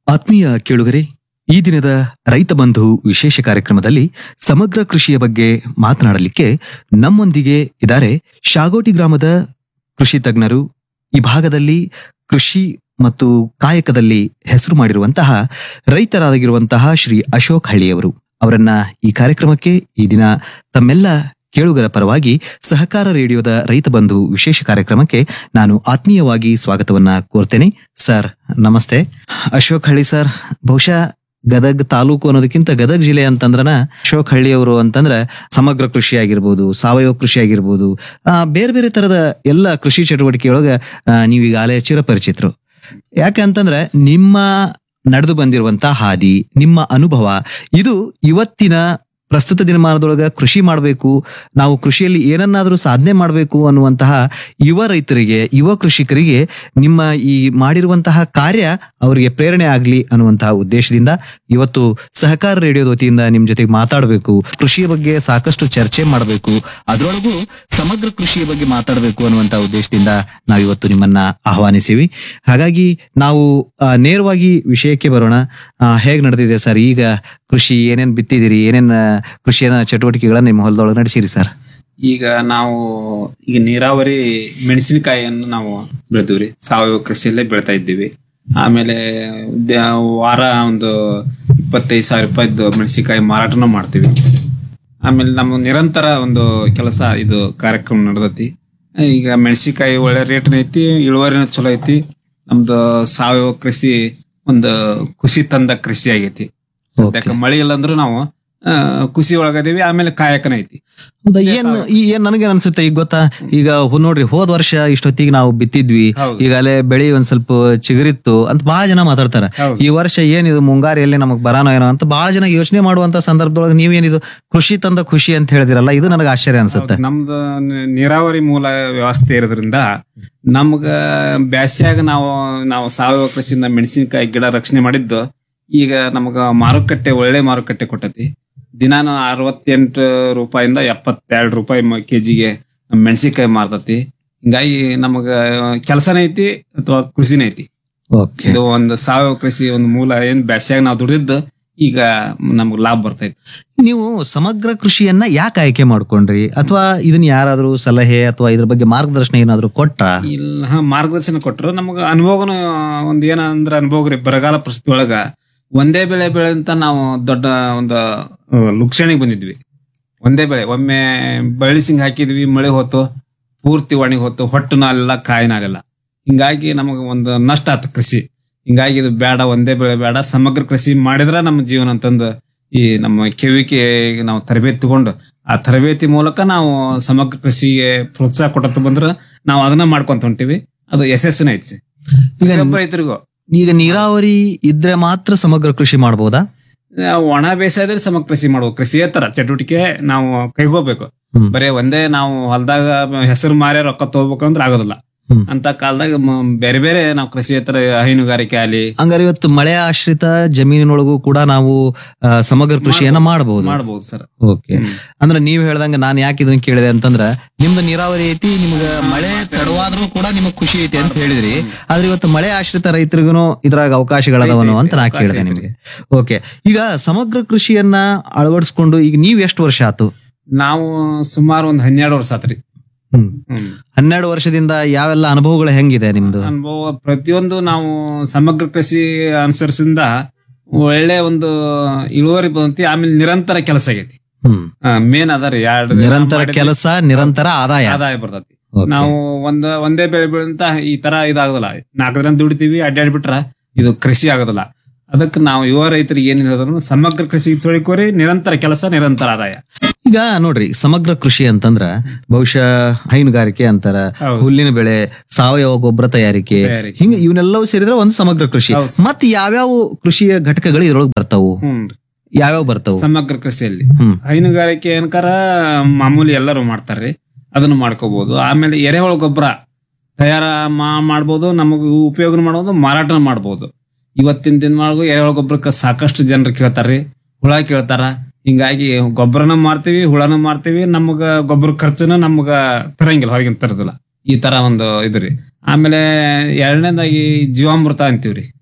ಆತ್ಮೀಯ ಕೇಳುಗರೆ ಈ ದಿನದ ರೈತ ಬಂಧು ವಿಶೇಷ ಕಾರ್ಯಕ್ರಮದಲ್ಲಿ ಸಮಗ್ರ ಕೃಷಿಯ ಬಗ್ಗೆ ಮಾತನಾಡಲಿಕ್ಕೆ ನಮ್ಮೊಂದಿಗೆ ಇದ್ದಾರೆ ಶಾಗೋಟಿ ಗ್ರಾಮದ ಕೃಷಿ ತಜ್ಞರು ಈ ಭಾಗದಲ್ಲಿ ಕೃಷಿ ಮತ್ತು ಕಾಯಕದಲ್ಲಿ ಹೆಸರು ಮಾಡಿರುವಂತಹ ರೈತರಾಗಿರುವಂತಹ ಶ್ರೀ ಅಶೋಕ್ ಹಳ್ಳಿಯವರು ಅವರನ್ನ ಈ ಕಾರ್ಯಕ್ರಮಕ್ಕೆ ಈ ದಿನ ತಮ್ಮೆಲ್ಲ ಕೇಳುಗರ ಪರವಾಗಿ ಸಹಕಾರ ರೇಡಿಯೋದ ರೈತ ಬಂಧು ವಿಶೇಷ ಕಾರ್ಯಕ್ರಮಕ್ಕೆ ನಾನು ಆತ್ಮೀಯವಾಗಿ ಸ್ವಾಗತವನ್ನ ಕೋರ್ತೇನೆ ಸರ್ ನಮಸ್ತೆ ಅಶೋಕ್ ಹಳ್ಳಿ ಸರ್ ಬಹುಶಃ ಗದಗ್ ತಾಲೂಕು ಅನ್ನೋದಕ್ಕಿಂತ ಗದಗ್ ಜಿಲ್ಲೆ ಅಂತಂದ್ರನ ಅಶೋಕ್ ಹಳ್ಳಿಯವರು ಅಂತಂದ್ರ ಸಮಗ್ರ ಕೃಷಿ ಆಗಿರ್ಬೋದು ಸಾವಯವ ಕೃಷಿ ಆಗಿರ್ಬೋದು ಆ ಬೇರೆ ಬೇರೆ ತರದ ಎಲ್ಲ ಕೃಷಿ ಚಟುವಟಿಕೆಯೊಳಗ ಆ, ನೀವು ಈಗಾಗಲೇ ಚಿರಪರಿಚಿತರು ಯಾಕೆ ಅಂತಂದ್ರೆ ನಿಮ್ಮ ನಡೆದು ಬಂದಿರುವಂತಹ ಹಾದಿ ನಿಮ್ಮ ಅನುಭವ ಇದು ಇವತ್ತಿನ ಪ್ರಸ್ತುತ ದಿನಮಾನದೊಳಗ ಕೃಷಿ ಮಾಡಬೇಕು ನಾವು ಕೃಷಿಯಲ್ಲಿ ಏನನ್ನಾದರೂ ಸಾಧನೆ ಮಾಡಬೇಕು ಅನ್ನುವಂತಹ ಯುವ ರೈತರಿಗೆ ಯುವ ಕೃಷಿಕರಿಗೆ ನಿಮ್ಮ ಈ ಮಾಡಿರುವಂತಹ ಕಾರ್ಯ ಅವರಿಗೆ ಪ್ರೇರಣೆ ಆಗ್ಲಿ ಅನ್ನುವಂತಹ ಉದ್ದೇಶದಿಂದ ಇವತ್ತು ಸಹಕಾರ ರೇಡಿಯೋದ ವತಿಯಿಂದ ನಿಮ್ ಜೊತೆಗೆ ಮಾತಾಡಬೇಕು ಕೃಷಿಯ ಬಗ್ಗೆ ಸಾಕಷ್ಟು ಚರ್ಚೆ ಮಾಡಬೇಕು ಅದರೊಳಗೂ ಸಮಗ್ರ ಕೃಷಿಯ ಬಗ್ಗೆ ಮಾತಾಡಬೇಕು ಅನ್ನುವಂತಹ ಉದ್ದೇಶದಿಂದ ನಾವು ಇವತ್ತು ನಿಮ್ಮನ್ನ ಆಹ್ವಾನಿಸಿವಿ ಹಾಗಾಗಿ ನಾವು ಆ, ನೇರವಾಗಿ ವಿಷಯಕ್ಕೆ ಬರೋಣ ಆ, ಹೇಗ್ ನಡೆದಿದೆ ಸರ್ ಈಗ ಕೃಷಿ ಏನೇನ್ ಬಿತ್ತಿದಿರಿ ಏನೇನ್ ಆ, ಕೃಷಿಯ ಚಟುವಟಿಕೆಗಳನ್ನ ನಿಮ್ಮ ಹೊಲದೊಳಗೆ ನಡೆಸಿರಿ ಸರ್ ಈಗ ನಾವು ಈಗ ನೀರಾವರಿ ಮೆಣಸಿನಕಾಯಿಯನ್ನು ನಾವು ಬೆಳಿತೀವ್ರಿ ಸಾವಯವ ಕೃಷಿಯಲ್ಲೇ ಬೆಳಿತಾ ಇದ್ದೀವಿ ಆಮೇಲೆ ದ- ವಾರ ಒಂದು ಇಪ್ಪತ್ತೈದು ಸಾವಿರ ರೂಪಾಯಿದ್ದು ಮೆಣಸಿನಕಾಯಿ ಮಾರಾಟನೂ ಮಾಡ್ತೀವಿ ಆಮೇಲೆ ನಮ್ಮ ನಿರಂತರ ಒಂದು ಕೆಲಸ ಇದು ಕಾರ್ಯಕ್ರಮ ನಡೆದೈತಿ ಈಗ ಮೆಣಸಿನಕಾಯಿ ಒಳ್ಳೆ ರೇಟ್ನ ಐತಿ ಇಳುವರಿನೂ ಚಲೋ ಐತಿ ನಮ್ದು ಸಾವಯವ ಕೃಷಿ ಒಂದು ಖುಷಿ ತಂದ ಕೃಷಿ ಆಗೈತಿ ಸದ್ಯಕ್ಕೆ ಮಳೆ ಇಲ್ಲ ಅಂದ್ರೂ ನಾವು ಆ, ಖುಷಿ ಒಳಗದೀವಿ ಆಮೇಲೆ ಕಾಯಕನ ಐತಿ ಹೌದಾ ಏನ್ ಈ ಏನ್ ನನಗೆ ಅನ್ಸುತ್ತೆ ಈಗ ಗೊತ್ತಾ ಈಗ ಹೊ- ನೋಡ್ರಿ ಹೋದ್ ವರ್ಷ ಇಷ್ಟೊತ್ತಿಗೆ ನಾವು ಬಿತ್ತಿದ್ವಿ ಹೌದು. ಈಗಾಗಲೇ ಬೆಳಿ ಒಂದ್ ಸ್ವಲ್ಪ ಚಿಗುರಿತ್ತು ಅಂತ ಬಹಳ ಜನ ಮಾತಾಡ್ತಾರ ಹೌದು. ಈ ವರ್ಷ ಏನಿದು ಮುಂಗಾರಿಯಲ್ಲಿ ನಮಗ್ ಬರಾನೋ ಏನೋ ಅಂತ ಬಹಳ ಜನ ಯೋಚನೆ ಮಾಡುವಂತ ಸಂದರ್ಭದೊಳಗೆ ನೀವೇನಿದು ಕೃಷಿ ತಂದ ಖುಷಿ ಅಂತ ಹೇಳಿದಿರಲ್ಲ ಇದು ನನಗೆ ಆಶ್ಚರ್ಯ ಅನ್ಸುತ್ತೆ ನಮ್ದು ನಿ- ನೀರಾವರಿ ಮೂಲ ವ್ಯವಸ್ಥೆ ಇರೋದ್ರಿಂದ ನಮ್ಗ ಬ್ಯಾಸ್ಯಾಗ ನಾವು ನಾವು ಸಾವಯವ ಕೃಷಿಯಿಂದ ಮೆಣಸಿನಕಾಯಿ ಗಿಡ ರಕ್ಷಣೆ ಮಾಡಿದ್ದು ಈಗ ನಮಗ ಮಾರುಕಟ್ಟೆ ಒಳ್ಳೆ ಮಾರುಕಟ್ಟೆ ಕೊಟ್ಟತಿ ದಿನಾನು ಅರವತ್ತೆಂಟು ರೂಪಾಯಿಂದ ಎಪ್ಪತ್ತೆರಡು ರೂಪಾಯಿ ಮ- ಕೆಜಿಗೆ ಮೆಣಸಿನಕಾಯಿ ಮಾರ್ತತಿ ಹಿಂಗಾಗಿ ನಮಗ ಕೆಲಸನ ಐತಿ ಅಥವಾ ಕೃಷಿನ ಐತಿ ಓಕೆ ಇದು ಒಂದು ಸಾವಯವ ಕೃಷಿ ಒಂದು ಮೂಲ ಏನ್ ಬ್ಯಾಸ್ಯಾಗ ನಾವು ದುಡಿದ್ದು ಈಗ ನಮ್ಗೆ ಲಾಭ ಬರ್ತೈತಿ ನೀವು ಸಮಗ್ರ ಕೃಷಿಯನ್ನ ಯಾಕೆ ಆಯ್ಕೆ ಮಾಡ್ಕೊಂಡ್ರಿ ಅಥವಾ ಇದನ್ನ ಯಾರಾದ್ರೂ ಸಲಹೆ ಅಥವಾ ಇದ್ರ ಬಗ್ಗೆ ಮಾರ್ಗದರ್ಶನ ಏನಾದ್ರು ಕೊಟ್ರ ಇಲ್ಲ ಹಾ, ಮಾರ್ಗದರ್ಶನ ಕೊಟ್ಟರು ನಮಗ ಅನುಭವನು ಒಂದ್ ಏನಂದ್ರ ಅನುಭವ ರೀ ಬರಗಾಲ ಪರಿಸ್ಥಿತಿ ಒಳಗ ಒಂದೇ ಬೆಳೆ ಬೆಳೆಂತ ನಾವು ದೊಡ್ಡ ಒಂದು ಲುಕ್ಷಣಿಗೆ ಬಂದಿದ್ವಿ ಒಂದೇ ಬೆಳೆ ಒಮ್ಮೆ ಬಳ್ಳಿಸಿಂಗ್ ಹಾಕಿದ್ವಿ ಮಳೆ ಹೋತು ಪೂರ್ತಿ ಒಣಗಿ ಹೋತು ಹೊಟ್ಟು ನಾಲೆಲ್ಲ ಕಾಯಿ ನಾಲೆಲ್ಲ ಹಿಂಗಾಗಿ ನಮಗ ಒಂದು ನಷ್ಟ ಆತು ಕೃಷಿ ಹಿಂಗಾಗಿ ಇದು ಬೇಡ ಒಂದೇ ಬೆಳೆ ಬೇಡ ಸಮಗ್ರ ಕೃಷಿ ಮಾಡಿದ್ರ ನಮ್ಮ ಜೀವನ ಅಂತಂದು ಈ ನಮ್ಮ ಕೆವಿಕೆ ನಾವು ತರಬೇತಿ ತಗೊಂಡು ಆ ತರಬೇತಿ ಮೂಲಕ ನಾವು ಸಮಗ್ರ ಕೃಷಿಗೆ ಪ್ರೋತ್ಸಾಹ ಕೊಟ್ಟ ಬಂದ್ರ ನಾವು ಅದನ್ನ ಮಾಡ್ಕೊಂತ ಹೊಂಟಿವಿ ಅದು ಯಶಸ್ಸಿನ ಐತಿ ಈಗ ಪ್ರತಿಯೊಬ್ಬ ರೈತರಿಗೂ ಈಗ ನೀರಾವರಿ ಇದ್ರೆ ಮಾತ್ರ ಸಮಗ್ರ ಕೃಷಿ ಮಾಡಬಹುದಾ ಆ, ಒಣ ಬೇಸಾಯದಲ್ಲಿ ಸಮಗ್ರ ಕೃಷಿ ಮಾಡ್ಬೇಕು ಕೃಷಿಯೇತರ ಚಟುವಟಿಕೆ ನಾವು ಕೈಗೋಬೇಕು ಹ್ಮ್. ಬರೇ ಒಂದೇ ನಾವು ಹೊಲದಾಗ ಹೆಸರು ಮಾರೇ ರೊಕ್ಕ ತಗೋಬೇಕಂದ್ರೆ ಆಗೋದಿಲ್ಲ ಹ್ಮ್. ಅಂತ ಕಾಲದಾಗ ಮ- ಬೇರೆ ಬೇರೆ ನಾವು ಕೃಷಿಯೇತರ ಹೈನುಗಾರಿಕೆ ಆಗಲಿ ಹಂಗಾರೆ ಇವತ್ತು ಮಳೆ ಆಶ್ರಿತ ಜಮೀನಿನೊಳಗೂ ಕೂಡ ನಾವು ಆ, ಸಮಗ್ರ ಕೃಷಿಯನ್ನ ಮಾಡಬಹುದು ಮಾಡಬಹುದು ಸರ್ ಓಕೆ ಅಂದ್ರೆ ನೀವ್ ಹೇಳ್ದಂಗ ನಾನ್ ಯಾಕೆ ಇದನ್ನ ಕೇಳಿದೆ ಅಂತಂದ್ರ ನಿಮ್ದು ನೀರಾವರಿ ಐತಿ ನಿಮ್ಗ ಮಳೆ ತಡವಾದ್ರೂ ಕೂಡ ನಿಮಗ್ ಖುಷಿ ಐತಿ ಅಂತ ಹೇಳಿದ್ರಿ ಆದ್ರೆ ಇವತ್ತು ಮಳೆ ಆಶ್ರಿತ ರೈತರಿಗೂ ಇದ್ರಾಗ ಅವಕಾಶಗಳದವನು ಅಂತ ನಾ ಕೇಳಿದೆ ನಿಮ್ಗೆ ಓಕೆ ಈಗ ಸಮಗ್ರ ಕೃಷಿಯನ್ನ ಅಳವಡಿಸ್ಕೊಂಡು ಈಗ ನೀವ್ ಎಷ್ಟು ವರ್ಷ ಆತು ನಾವು ಸುಮಾರು ಒಂದ್ ಹನ್ನೆರಡು ವರ್ಷ ಆತ್ರಿ ಹ್ಮ್ ಹ್ಮ್ ಹನ್ನೆರಡು ವರ್ಷದಿಂದ ಯಾವೆಲ್ಲ ಅನುಭವಗಳು ಹೆಂಗಿದೆ ನಿಮ್ದು ಅನುಭವ ಪ್ರತಿಯೊಂದು ನಾವು ಸಮಗ್ರ ಕೃಷಿ ಅನುಸರಿಸಿಂದ ಒಳ್ಳೆ ಒಂದು ಇಳುವರಿ ಬಂತಿ ಆಮೇಲೆ ನಿರಂತರ ಕೆಲಸ ಆಗೈತಿ ಹ್ಮ್ ಮೇನ್ ಅದ ರೀ ಎರಡು ನಿರಂತರ ಕೆಲಸ ನಿರಂತರ ಆದಾಯ ಆದಾಯ ಬರ್ತೈತಿ Okay. ನಾವು ಒಂದ್ ಒಂದೇ ಬೆಳೆ ಬೆಳೆಂತ ಈ ತರ ಇದಾಗೋದಿಲ್ಲ ನಾಲ್ಕು ದಿನ ದುಡಿತೀವಿ ಅಡ್ಡಾಡಿ ಬಿಟ್ರ ಇದು ಕೃಷಿ ಆಗೋದಿಲ್ಲ ಅದಕ್ಕೆ ನಾವು ಯುವ ರೈತರಿಗೆ ಏನ್ ಹೇಳಿದ್ರು ಸಮಗ್ರ ಕೃಷಿ ತೊಳಿಕೋರಿ ನಿರಂತರ ಕೆಲಸ ನಿರಂತರ ಆದಾಯ ಈಗ ನೋಡ್ರಿ ಸಮಗ್ರ ಕೃಷಿ ಅಂತಂದ್ರ ಬಹುಶಃ ಹೈನುಗಾರಿಕೆ ಅಂತಾರ ಹೌದು. ಹುಲ್ಲಿನ ಬೆಳೆ ಸಾವಯವ ಗೊಬ್ಬರ ತಯಾರಿಕೆ ತಯಾರಿಕೆ. ಹಿಂಗ ಇವನ್ನೆಲ್ಲವೂ ಸೇರಿದ್ರೆ ಒಂದು ಸಮಗ್ರ ಕೃಷಿ ಹೌದು. ಮತ್ ಯಾವ್ಯಾವ ಕೃಷಿಯ ಘಟಕಗಳು ಇದ್ರೊಳಗೆ ಬರ್ತಾವು ಹ್ಮ್ ಯಾವ್ಯಾವ ಬರ್ತಾವು ಸಮಗ್ರ ಕೃಷಿಯಲ್ಲಿ ಹ್ಮ್ ಹೈನುಗಾರಿಕೆ ಏನಕಾರ ಮಾಮೂಲಿ ಎಲ್ಲರೂ ಮಾಡ್ತಾರ್ರಿ ಅದನ್ನು ಮಾಡ್ಕೋಬಹುದು ಆಮೇಲೆ ಎರೆಹುಳ ಗೊಬ್ಬರ ತಯಾರ ಮಾ- ಮಾಡ್ಬೋದು ನಮಗೆ ಉಪಯೋಗ ಮಾಡೋದು ಮಾರಾಟ ಮಾಡ್ಬೋದು ಇವತ್ತಿನ ದಿನಮಾರ್ಗು ಎರೆಹುಳ ಗೊಬ್ಬರಕ್ಕೆ ಸಾಕಷ್ಟು ಜನರು ಕೇಳ್ತಾರ್ರಿ ಹುಳ ಕೇಳ್ತಾರ ಹಿಂಗಾಗಿ ಗೊಬ್ಬರನ ಮಾರ್ತೀವಿ ಹುಳನ ಮಾರ್ತೀವಿ ನಮಗ ಗೊಬ್ಬರ ಖರ್ಚುನ ನಮಗ ತರಂಗಿಲ್ಲ ಹೊರಗಿನ ತರದಿಲ್ಲ ಈ ತರ ಒಂದು ಇದು ರೀ ಆಮೇಲೆ ಎರಡನೇದಾಗಿ ಜೀವಾಮೃತ ಅಂತೀವ್ರಿ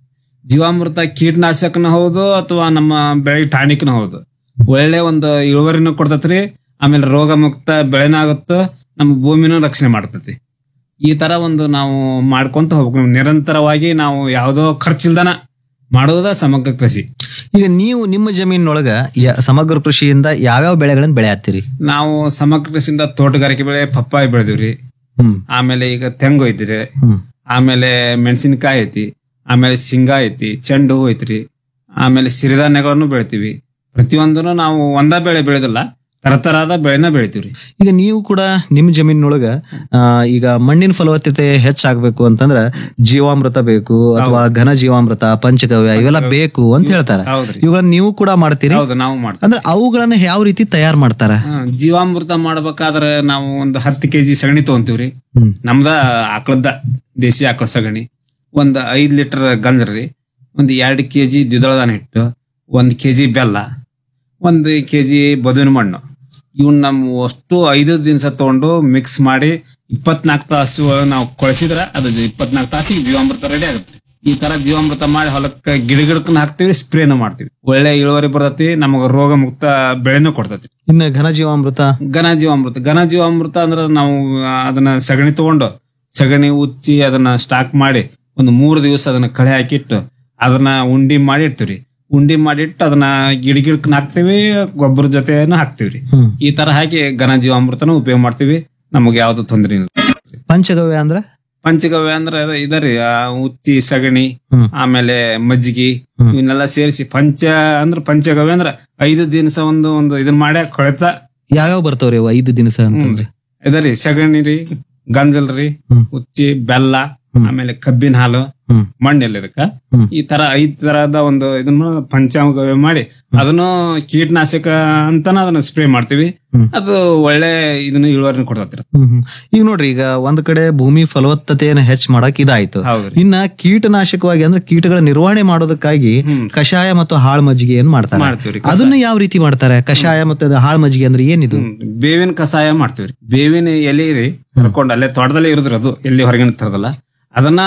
ಜೀವಾಮೃತ ಕೀಟನಾಶಕನ ಹೌದು ಅಥವಾ ನಮ್ಮ ಬೆಳೆಗೆ ಟಾನಿಕ್ನ ಹೌದು ಒಳ್ಳೆ ಒಂದು ಇಳುವರಿನೂ ಕೊಡ್ತೈತ್ರಿ ಆಮೇಲೆ ರೋಗ ಮುಕ್ತ ಬೆಳೆನ ಆಗುತ್ತೋ ನಮ್ಮ ಭೂಮಿನೂ ರಕ್ಷಣೆ ಮಾಡ್ತೈತಿ ಈ ತರ ಒಂದು ನಾವು ಮಾಡ್ಕೊಂತ ಹೋಗ್ಬೇಕು ನಿರಂತರವಾಗಿ ನಾವು ಯಾವುದೋ ಖರ್ಚಿಲ್ದನ ಮಾಡೋದ ಸಮಗ್ರ ಕೃಷಿ ಈಗ ನೀವು ನಿಮ್ಮ ಜಮೀನೊಳಗ ಯ- ಸಮಗ್ರ ಕೃಷಿಯಿಂದ ಯಾವ್ಯಾವ ಬೆಳೆಗಳನ್ನ ಬೆಳೆ ಹತ್ತೀರಿ ನಾವು ಸಮಗ್ರ ಕೃಷಿಯಿಂದ ತೋಟಗಾರಿಕೆ ಬೆಳೆ ಪಪ್ಪಾಯಿ ಬೆಳೆದಿವ್ರಿ ಹ್ಮ್ ಆಮೇಲೆ ಈಗ ತೆಂಗು ಐತ್ರಿ ಹ್ಮ್ ಆಮೇಲೆ ಮೆಣಸಿನಕಾಯಿ ಐತಿ ಆಮೇಲೆ ಶೇಂಗಾ ಐತಿ ಚೆಂಡು ಹೂ ಐತ್ರಿ ಆಮೇಲೆ ಸಿರಿಧಾನ್ಯಗಳನ್ನು ಬೆಳಿತೀವಿ ಪ್ರತಿಯೊಂದನ್ನು ನಾವು ಒಂದ ಬೆಳೆ ಬೆಳೆದಿಲ್ಲ ತರತರಾದ ಬೆಳೆನ ಬೆಳಿತೀವ್ರಿ ಈಗ ನೀವು ಕೂಡ ನಿಮ್ ಜಮೀನೊಳಗ ಆ, ಈಗ ಮಣ್ಣಿನ ಫಲವತ್ತತೆ ಹೆಚ್ಚಾಗ್ಬೇಕು ಅಂತಂದ್ರ ಜೀವಾಮೃತ ಬೇಕು ಅಥವಾ ಘನ ಜೀವಾಮೃತ ಪಂಚಗವ್ಯ ಇವೆಲ್ಲ ಬೇಕು ಅಂತ ಹೇಳ್ತಾರ ಹೌದ್ರಿ ಇವಾಗ ನೀವು ಕೂಡ ಮಾಡ್ತೀರಿ ಹೌದು ನಾವು ಮಾಡ್ತೀವಿ ಅಂದ್ರೆ ಅವುಗಳನ್ನ ಯಾವ ರೀತಿ ತಯಾರು ಮಾಡ್ತಾರ ಹಾ, ಜೀವಾಮೃತ ಮಾಡ್ಬೇಕಾದ್ರೆ ನಾವು ಒಂದು ಹತ್ತು ಕೆಜಿ ಸಗಣಿ ತಗೊಂತೀವ್ರಿ ಹ್ಮ್ ನಮ್ದ ಆಕಳದ ದೇಸಿ ಆಕಳ ಸಗಣಿ ಒಂದ್ ಐದ್ ಲೀಟರ್ ಗಂಜರಿ ಒಂದ್ ಎರಡ್ ಕೆಜಿ ದ್ವಿದಳದಾನ ಹಿಟ್ಟು ಒಂದ್ ಕೆಜಿ ಬೆಲ್ಲ ಒಂದ್ ಕೆಜಿ ಬದುವಿನ ಮಣ್ಣು ಇವನ್ ನಮ್ಮ ಅಷ್ಟು ಐದು ದಿನಸ ತಗೊಂಡು ಮಿಕ್ಸ್ ಮಾಡಿ ಇಪ್ಪತ್ನಾಲ್ಕು ತಾಸು ನಾವು ಕೊಳಿಸಿದ್ರ ಅದು ಇಪ್ಪತ್ನಾಲ್ಕು ತಾಸಿಗೆ ಜೀವಾಮೃತ ರೆಡಿ ಆಗುತ್ತೆ ಈ ತರ ಜೀವಾಮೃತ ಮಾಡಿ ಹೊಲಕ್ಕೆ ಗಿಡ ಗಿಡಕ್ಕನ್ನ ಹಾಕ್ತಿವಿ ಸ್ಪ್ರೇನು ಮಾಡ್ತೀವಿ ಒಳ್ಳೆ ಇಳುವರಿ ಬರ್ತೈತಿ ನಮಗ ರೋಗ ಮುಕ್ತ ಬೆಳೆನೂ ಕೊಡ್ತೈತಿ ಇನ್ನ ಘನ ಜೀವಾಮೃತ ಘನ ಜೀವಾಮೃತ ಘನ ಜೀವಾಮೃತ ಅಂದ್ರೆ ನಾವು ಆ, ಅದನ್ನ ಸಗಣಿ ತಗೊಂಡು ಸಗಣಿ ಉಚ್ಚಿ ಅದನ್ನ ಸ್ಟಾಕ್ ಮಾಡಿ ಒಂದು ಮೂರು ದಿವಸ ಅದನ್ನ ಕಳೆ ಹಾಕಿಟ್ಟು ಅದನ್ನ ಉಂಡಿ ಮಾಡಿ ಇಡ್ತೀವ್ರಿ ಉಂಡಿ ಮಾಡಿಟ್ಟು ಅದನ್ನ ಗಿಡ ಗಿಡಕ್ಕೆ ಹಾಕ್ತಿವಿ ಗೊಬ್ಬರ ಜೊತೆನೂ ಹಾಕ್ತಿವ್ರಿ ಹ್ಮ್ ಈ ತರ ಹಾಕಿ ಘನ ಜೀವಾಮೃತನ ಉಪಯೋಗ ಮಾಡ್ತೀವಿ ನಮಗೆ ಯಾವ್ದು ತೊಂದ್ರೆ ಇಲ್ಲ ಪಂಚಗವ್ಯ ಅಂದ್ರ ಪಂಚಗವ್ಯ ಅಂದ್ರೆ ಅದ ಇದರಿ ಆ, ಉಚ್ಚಿ ಸಗಣಿ ಹ್ಮ್. ಆಮೇಲೆ ಮಜ್ಜಿಗೆ ಹ್ಮ್. ಇವನ್ನೆಲ್ಲ ಸೇರಿಸಿ ಪಂಚ ಅಂದ್ರೆ ಪಂಚಗವ್ಯ ಅಂದ್ರೆ ಐದು ದಿನಸ ಒಂದು ಒಂದು ಇದನ್ನ ಮಾಡಿ ಕೊಳೆತ ಯಾವ್ಯಾವ ಬರ್ತಾವ್ರಿ ಅವು ಐದು ದಿನಸ ಅಂತಂದ್ರೆ ಇದರಿ ಸಗಣಿ ರೀ ಗಂಜಲ್ ರೀ ಹ್ಮ್. ಉಚ್ಚಿ ಬೆಲ್ಲ ಹ್ಮ್. ಆಮೇಲೆ ಕಬ್ಬಿನ ಹಾಲು ಹ್ಮ್ ಮಣ್ಣೆಲ್ಲ ಇದಕ್ಕ ಹ್ಮ್. ಈ ತರ ಐದ್ ತರಹದ ಒಂದು ಇದನ್ನು ಪಂಚಾಂಗ ಮಾಡಿ ಅದನ್ನು ಕೀಟನಾಶಕ ಅಂತಾನ ಅದನ್ನ ಸ್ಪ್ರೇ ಮಾಡ್ತೀವಿ ಹ್ಮ್. ಅದು ಒಳ್ಳೆ ಇದನ್ನ ಇಳುವರಿನ ಕೊಡ್ತೈತಿ ಹ್ಮ್ ಹ್ಮ್. ಈಗ ನೋಡ್ರಿ ಈಗ ಒಂದ್ ಕಡೆ ಭೂಮಿ ಫಲವತ್ತತೆಯನ್ನ ಹೆಚ್ಚ್ ಮಾಡಕ್ ಇದಾಯ್ತು ಹೌದ್ರಿ ಇನ್ನ ಕೀಟನಾಶಕವಾಗಿ ಅಂದ್ರೆ ಕೀಟಗಳ ನಿರ್ವಹಣೆ ಮಾಡೋದಕ್ಕಾಗಿ ಹ್ಮ್. ಕಷಾಯ ಮತ್ತು ಹಾಳ್ ಮಜ್ಜಿಗೆ ಏನ್ ಮಾಡ್ತಾರೆ ಮಾಡ್ತೀವ್ರಿ ಅದನ್ನ ಯಾವ ರೀತಿ ಮಾಡ್ತಾರೆ ಕಷಾಯ ಮತ್ತು ಅದು ಹಾಳ್ ಮಜ್ಜಿಗೆ ಅಂದ್ರೆ ಏನಿದು ಹ್ಮ್. ಬೇವಿನ ಕಷಾಯ ಮಾಡ್ತೀವ್ರಿ ಬೇವಿನ ಎಲೆ ರೀ ಹರ್ಕೊಂಡು ಅಲ್ಲೇ ತೋಟದಲ್ಲೇ ಇರುದ್ರಿ ಅದು ಎಲ್ಲಿ ಹೊರಗಿನ ತರದಲ್ಲ ಅದನ್ನ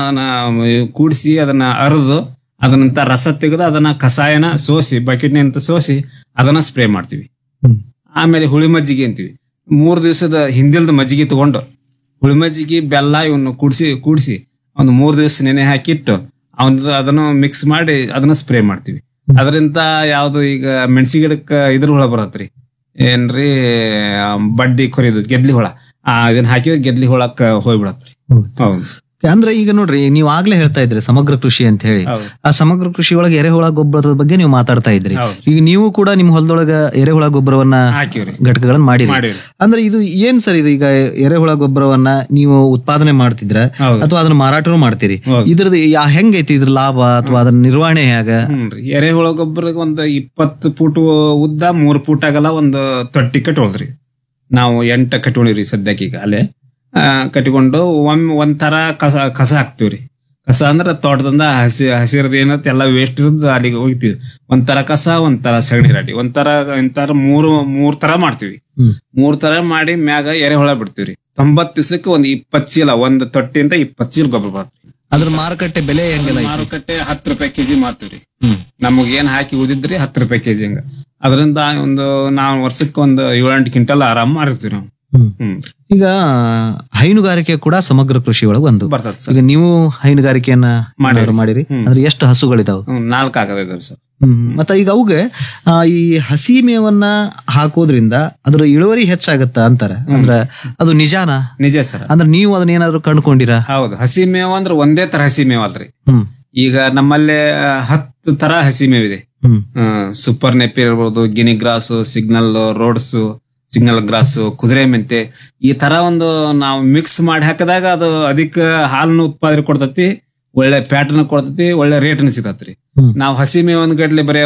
ಕೂಡಿಸಿ ಅದನ್ನ ಅರೆದು ಅದನ್ನಂತ ರಸ ತೆಗೆದು ಅದನ್ನ ಕಷಾಯನ ಸೋಸಿ ಬಕೆಟ್ನಿಂದ ಸೋಸಿ ಅದನ್ನ ಸ್ಪ್ರೇ ಮಾಡ್ತೀವಿ ಹ್ಮ್. ಆಮೇಲೆ ಹುಳಿ ಮಜ್ಜಿಗೆ ಅಂತೀವಿ ಮೂರು ದಿವಸದ ಹಿಂದಿಲ್ದ ಮಜ್ಜಿಗೆ ತಗೊಂಡು ಹುಳಿ ಮಜ್ಜಿಗೆ ಬೆಲ್ಲ ಇವನ್ನು ಕೂಡಿಸಿ ಕೂಡಿಸಿ ಒಂದು ಮೂರು ದಿವಸ ನೆನೆ ಹಾಕಿಟ್ಟು ಅವನ ಅದನ್ನು ಮಿಕ್ಸ್ ಮಾಡಿ ಅದನ್ನ ಸ್ಪ್ರೇ ಮಾಡ್ತೀವಿ ಅದರಿಂದ ಯಾವ್ದು ಈಗ ಮೆಣಸಿ ಗಿಡಕ್ಕೆ ಇದ್ರ ಹುಳ ಬರತ್ರಿ ಏನ್ರಿ ಆ, ಬಡ್ಡಿ ಕೊರಿಯೋದು ಗೆದ್ಲಿ ಹುಳ ಆ ಇದನ್ನ ಹಾಕಿದ್ರೆ ಗೆದ್ಲಿ ಹುಳಕ್ಕ ಹೋಗ್ಬಿಡತ್ರಿ ಹೌದು ಅಂದ್ರೆ ಈಗ ನೋಡ್ರಿ ನೀವ್ ಆಗ್ಲೇ ಹೇಳ್ತಾ ಇದ್ರಿ ಸಮಗ್ರ ಕೃಷಿ ಅಂತ ಹೇಳಿ ಹೌದು ಆ ಸಮಗ್ರ ಕೃಷಿ ಒಳಗೆ ಎರೆಹುಳ ಗೊಬ್ಬರದ ಬಗ್ಗೆ ನೀವು ಮಾತಾಡ್ತಾ ಇದ್ರಿ ಹೌದು ಈಗ ನೀವು ಕೂಡ ನಿಮ್ ಹೊಲದೊಳಗ ಎರೆಹುಳ ಗೊಬ್ಬರವನ್ನ ಹಾಕಿವ್ರಿ ಘಟಕಗಳನ್ನ ಮಾಡಿರಿ ಮಾಡಿವ್ರಿ ಅಂದ್ರೆ ಇದು ಏನ್ ಸರ್ ಇದು ಈಗ ಎರೆಹುಳ ಗೊಬ್ಬರವನ್ನ ನೀವು ಉತ್ಪಾದನೆ ಮಾಡ್ತಿದ್ರ ಹೌದು ಅಥವಾ ಅದನ್ನ ಮಾರಾಟನೂ ಮಾಡ್ತೀರಿ ಹೌದು. ಇದ್ರದ್ದು ಯಾ ಹೆಂಗೈತಿ ಇದ್ರ ಲಾಭ ಅಥವಾ ಅದನ್ನ ನಿರ್ವಹಣೆ ಹೇಗ ಹ್ಞೂನ್ರಿ ಎರೆಹುಳ ಗೊಬ್ಬರ ಒಂದು ಇಪ್ಪತ್ತು ಫೂಟ್ ಉದ್ದ ಮೂರು ಫೂಟ್ ಆಗಲ್ಲ ಒಂದು ತೊಟ್ಟಿ ಕಟ್ಕೊಳ್ದ್ರಿ ನಾವು ಎಂಟ ಕಟ್ಕೊಂಡಿವ್ರಿ ಸದ್ಯಕ್ಕೆ ಈಗ ಅಲ್ಲೇ ಆ, ಕಟ್ಕೊಂಡು ಒಮ್ಮೆ ಒಂಥರ ಕಸ ಕಸ ಹಾಕ್ತಿವ್ರಿ ಕಸ ಅಂದ್ರೆ ತೋಟದಿಂದ ಹಸಿ ಹಸಿರದ ಏನತ್ತೆ ಎಲ್ಲ ವೇಸ್ಟ್ ಇರೋದು ಅಲ್ಲಿಗೆ ಹೋಗ್ತೀವಿ ಒಂಥರ ಕಸ ಒಂಥರ ಸಗಣಿ ರಾಡಿ ಒಂಥರ ಒಂಥರ ಮೂರು ಮೂರ್ ತರ ಮಾಡ್ತೀವಿ ಹ್ಮ್. ಮೂರ್ ತರ ಮಾಡಿ ಮ್ಯಾಗ ಎರೆಹುಳ ಬಿಡ್ತೀವ್ರಿ ತೊಂಬತ್ ದಿವಸಕ್ಕೆ ಒಂದ್ ಇಪ್ಪತ್ ಚೀಲ ಒಂದ್ ತೊಟ್ಟಿಯಿಂದ ಇಪ್ಪತ್ ಚೀಲ ಗೊಬ್ಬರ ಬರ್ತದೆ ಅದ್ರ ಮಾರುಕಟ್ಟೆ ಬೆಲೆ ಹೆಂಗೆಲ್ಲ ಐತಿ? ಮಾರುಕಟ್ಟೆ ಹತ್ತು ರೂಪಾಯಿ ಕೆಜಿ ಮಾರ್ತೀವ್ರಿ ಹ್ಮ್. ನಮಗ್ ಏನ್ ಹಾಕಿ ಉದಿದ್ರಿ ಹತ್ತು ರೂಪಾಯಿ ಕೆಜಿ ಹಂಗ ಅದರಿಂದ ಒಂದು ನಾವು ವರ್ಷಕ್ಕೆ ಒಂದು ಏಳೆಂಟು ಕ್ವಿಂಟಲ್ ಆರಾಮ್ ಮಾರಿರ್ತೀವಿ ನಾವು ಹ್ಮ್. ಹ್ಮ್ ಈಗ ಹೈನುಗಾರಿಕೆ ಕೂಡ ಸಮಗ್ರ ಕೃಷಿ ಒಳಗೆ ಒಂದು ಬರ್ತದ ಸರ್ ಈಗ ನೀವು ಹೈನುಗಾರಿಕೆಯನ್ನ ಮಾಡಿರಿ. ಏನಾದ್ರು ಮಾಡಿರಿ ಹ್ಮ್. ಅಂದ್ರೆ ಎಷ್ಟು ಹಸುಗಳಿದಾವೆ ಹ್ಮ್, ನಾಲ್ಕು ಆಗದ ಸರ್ ಹ್ಮ್ ಮತ್ತೆ ಈಗ ಅವುಗೆ ಆ, ಈ ಹಸಿ ಮೇವನ್ನ ಹಾಕೋದ್ರಿಂದ ಅದ್ರ ಇಳುವರಿ ಹೆಚ್ಚಾಗತ್ತ ಅಂತಾರ ಅಂದ್ರ ಅದು ನಿಜಾನ ನಿಜ ಸರ್ ಅಂದ್ರೆ ನೀವು ಅದನ್ನ ಏನಾದ್ರು ಕಂಡ್ಕೊಂಡಿರಾ ಹೌದು ಹಸಿ ಮೇವು ಅಂದ್ರೆ ಒಂದೇ ತರ ಹಸಿ ಮೇವ್ ಅಲ್ರಿ ಹ್ಮ್ ಈಗ ನಮ್ಮಲ್ಲೇ ಆ, ಹತ್ತು ತರ ಹಸಿ ಮೇವಿದೆ ಹ್ಮ್ ಸೂಪರ್ ನೆಪಿರ್ ಇರ್ಬೋದು guinea grass signal Rhodes signal grass ಕುದುರೆ ಮೆಂತೆ ಈ ತರ ಒಂದು ನಾವು ಮಿಕ್ಸ್ ಮಾಡಿ ಹಾಕಿದಾಗ ಅದು ಅಧಿಕ ಹಾಲನ್ನು ಉತ್ಪಾದನೆ ಕೊಡ್ತತಿ ಒಳ್ಳೆ ಪ್ಯಾಟರ್ನ್ ಕೊಡ್ತತಿ ಒಳ್ಳೆ ರೇಟ್ನ ಸಿಗತ್ರಿ ಹ್ಮ್. ನಾವು ಹಸಿ ಮೇವ್ ಒಂದ್ ಗಡ್ಲೆ ಬರೀ